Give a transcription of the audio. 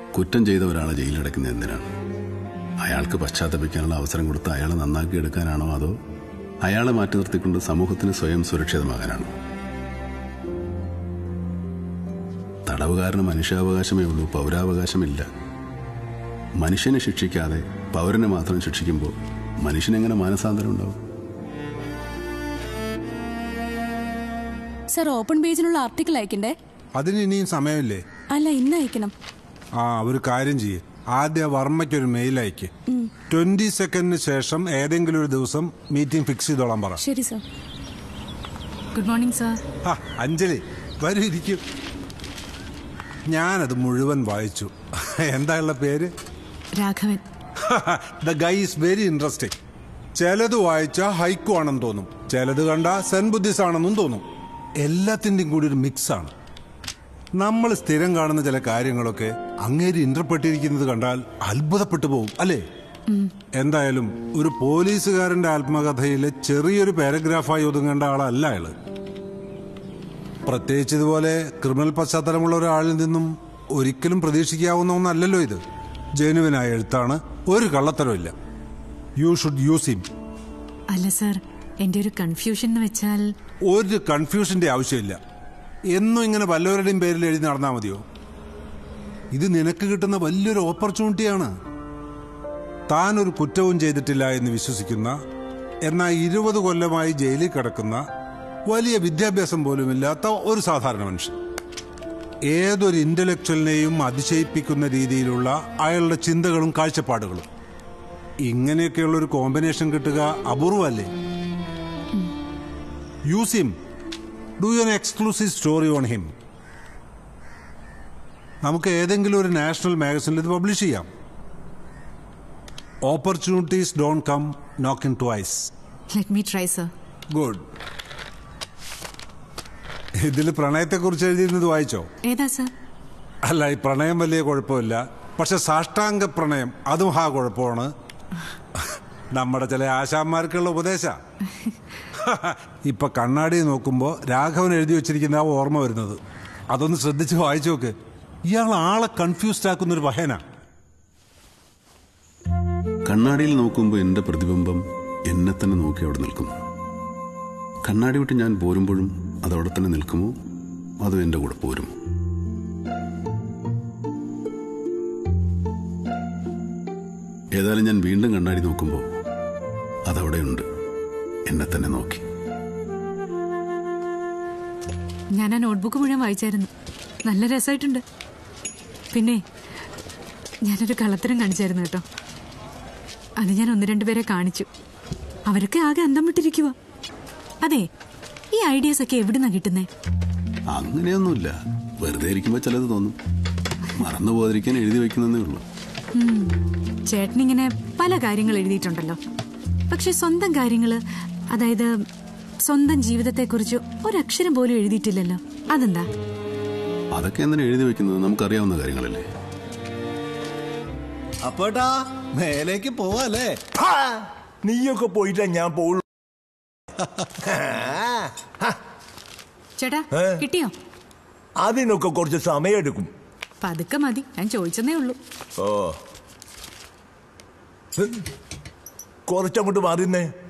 കുറ്റം ചെയ്ത ഒരാളെ ജയിലിലടക്കുന്നത് എന്തിനാണ് അയാൾക്ക് പശ്ചാത്തപിക്കാനുള്ള അവസരം കൊടുത്ത് അയാളെ നന്നാക്കി എടുക്കാനാണോ അതോ അയാളെ മാറ്റി നിർത്തിക്കൊണ്ട് സമൂഹത്തിന് സ്വയം സുരക്ഷിതമാകാനാണോ തടവുകാരന് മനുഷ്യാവകാശമേ ഉള്ളൂ പൗരാവകാശമില്ല മനുഷ്യനെ ശിക്ഷിക്കാതെ പൗരനെ മാത്രം ശിക്ഷിക്കുമ്പോൾ മനുഷ്യനെങ്ങനെ മാനസാന്തരം ഉണ്ടാവും സർ ഓപ്പൺ പേജിലുള്ള ആർട്ടിക്കിൾ അയക്കണ്ടേ അതിന് ഇനിയും സമയമില്ലേ അല്ല ഇന്ന് അയക്കണം ആ ഒരു കാര്യം ചെയ്യ് ആദ്യ വർമ്മയ്ക്ക് ഒരു മെയിൽ അയക്ക് ട്വന്റി സെക്കൻഡിന് ശേഷം ഏതെങ്കിലും ഒരു ദിവസം മീറ്റിംഗ് ഫിക്സ് ചെയ്തോളാൻ പറ ശരി സർ ഗുഡ് മോർണിംഗ് സാർ ആ, അഞ്ജലി വരൂ ഇരിക്കും ഞാനത് മുഴുവൻ വായിച്ചു എന്തായുള്ള പേര് Raghavan the guy is very interesting ചിലത് വായിച്ച ഹൈക്കു ആണെന്ന് തോന്നും ചിലത് കണ്ട സെൻ ബുദ്ധിസ് ആണെന്നും തോന്നും എല്ലാത്തിൻ്റെയും കൂടി ഒരു മിക്സ് ആണ് നമ്മൾ സ്ഥിരം കാണുന്ന ചില കാര്യങ്ങളൊക്കെ അങ്ങേര് ഇന്റർപ്പെട്ടിരിക്കുന്നത് കണ്ടാൽ അത്ഭുതപ്പെട്ടു പോകും അല്ലേ എന്തായാലും ഒരു പോലീസുകാരന്റെ ആത്മകഥയിലെ ചെറിയൊരു പാരഗ്രാഫായി ഒതുങ്ങേണ്ട ആളല്ല അയാള് പ്രത്യേകിച്ച് ഇതുപോലെ ക്രിമിനൽ പശ്ചാത്തലമുള്ള ഒരാളിൽ നിന്നും ഒരിക്കലും പ്രതീക്ഷിക്കാവുന്ന ഒന്നല്ലല്ലോ ഇത് ജനുവിനായ എഴുത്താണ് ഒരു കള്ളത്തരമില്ല യു ഷുഡ് യൂസ് ഹിം അല്ല സാർ എൻ്റെ ഒരു കൺഫ്യൂഷൻ എന്ന് വെച്ചാൽ ഒരു കൺഫ്യൂഷന്റെ ആവശ്യമില്ല എന്നും ഇങ്ങനെ വല്ലവരുടെയും പേരിൽ എഴുതി നടന്നാൽ മതിയോ ഇത് നിനക്ക് കിട്ടുന്ന വലിയൊരു ഓപ്പർച്യൂണിറ്റിയാണ് താൻ ഒരു കുറ്റവും ചെയ്തിട്ടില്ല എന്ന് വിശ്വസിക്കുന്ന എന്നാൽ ഇരുപത് കൊല്ലമായി ജയിലിൽ കിടക്കുന്ന വലിയ വിദ്യാഭ്യാസം പോലുമില്ലാത്ത ഒരു സാധാരണ മനുഷ്യൻ ഏതൊരു ഇന്റലക്ച്വലിനെയും അതിശയിപ്പിക്കുന്ന രീതിയിലുള്ള അയാളുടെ ചിന്തകളും കാഴ്ചപ്പാടുകളും ഇങ്ങനെയൊക്കെയുള്ള ഒരു കോമ്പിനേഷൻ കിട്ടുക അപൂർവല്ലേ use him do you an exclusive story on him നമുക്ക് ഏതെങ്കിലും ഒരു നാഷണൽ മാഗസിനിൽ ഇത് പബ്ലിഷ് ചെയ്യാം opportunities don't come knock in twice let me try sir good ഇതിൽ പ്രണയത്തെക്കുറിച്ച് എഴുതിയിരുന്നത് വായിച്ചോ ഏതാ സർ അല്ല ഈ പ്രണയം വലിയ കുഴപ്പമില്ല പക്ഷെ സാഷ്ടാംഗ പ്രണയം അതും ഹാ കുഴപ്പമാണ് നമ്മുടെ ചില ആശാന്മാർക്കുള്ള ഉപദേശ ഇപ്പൊ കണ്ണാടി നോക്കുമ്പോ രാഘവൻ എഴുതി വെച്ചിരിക്കുന്ന ആ ഓർമ്മ വരുന്നത് അതൊന്ന് ശ്രദ്ധിച്ച് വായിച്ചു നോക്ക് ഇയാൾ ആളെ കൺഫ്യൂസ്ഡ് ആക്കുന്ന ഒരു വഹന കണ്ണാടിയിൽ നോക്കുമ്പോൾ എൻ്റെ പ്രതിബിംബം എന്നെ തന്നെ നോക്കി അവിടെ നിൽക്കുന്നു കണ്ണാടി വിട്ട് ഞാൻ പോരുമ്പോഴും അത് അവിടെ തന്നെ നിൽക്കുമോ അതോ എൻ്റെ കൂടെ പോരും ഏതായാലും ഞാൻ വീണ്ടും കണ്ണാടി നോക്കുമ്പോൾ അതവിടെയുണ്ട് എന്നെ തന്നെ നോക്കി ഞാൻ ആ നോട്ട്ബുക്ക് മുഴുവൻ വായിച്ചായിരുന്നു നല്ല രസമായിട്ടുണ്ട് പിന്നെ ഞാനൊരു കള്ളത്തരം കാണിച്ചായിരുന്നു കേട്ടോ അത് ഞാൻ ഒന്ന് രണ്ട് പേരെ കാണിച്ചു അവരൊക്കെ ആകെ അന്തം വിട്ടിരിക്കുക അതെ ഈ ഐഡിയാസ് ഒക്കെ എവിടുന്നാ കിട്ടുന്നേ അങ്ങനെയൊന്നുമില്ല വെറുതെ ഇരിക്കുമ്പോൾ ചിലത് തോന്നും മറന്നു പോകാതിരിക്കാൻ എഴുതി വയ്ക്കുന്നതേ ഉള്ളൂ ചേട്ടനിങ്ങനെ പല കാര്യങ്ങൾ എഴുതിയിട്ടുണ്ടല്ലോ പക്ഷെ സ്വന്തം കാര്യങ്ങൾ അതായത് സ്വന്തം ജീവിതത്തെക്കുറിച്ച് ഒരക്ഷരം പോലും എഴുതിയിട്ടില്ലല്ലോ അതെന്താ അതൊക്കെ എന്തിനാ എഴുതി വെക്കുന്നത് നമുക്കറിയാവുന്ന കാര്യങ്ങളല്ലേ അപ്പോട്ടാ മേലേക്ക് പോവാല്ലേ ഹാ, നീയൊക്കെ പോയിട്ടാ ഞാൻ പോവുള്ളൂ ചേട്ടാ ഏ? കിട്ടിയോ അതിനൊക്കെ കുറച്ച് സമയമെടുക്കും പതുക്കെ മതി ഞാൻ ചോദിച്ചെന്നേ ഉള്ളൂ ഓ കുറച്ചങ്ങോട്ട് മാറിന്നേ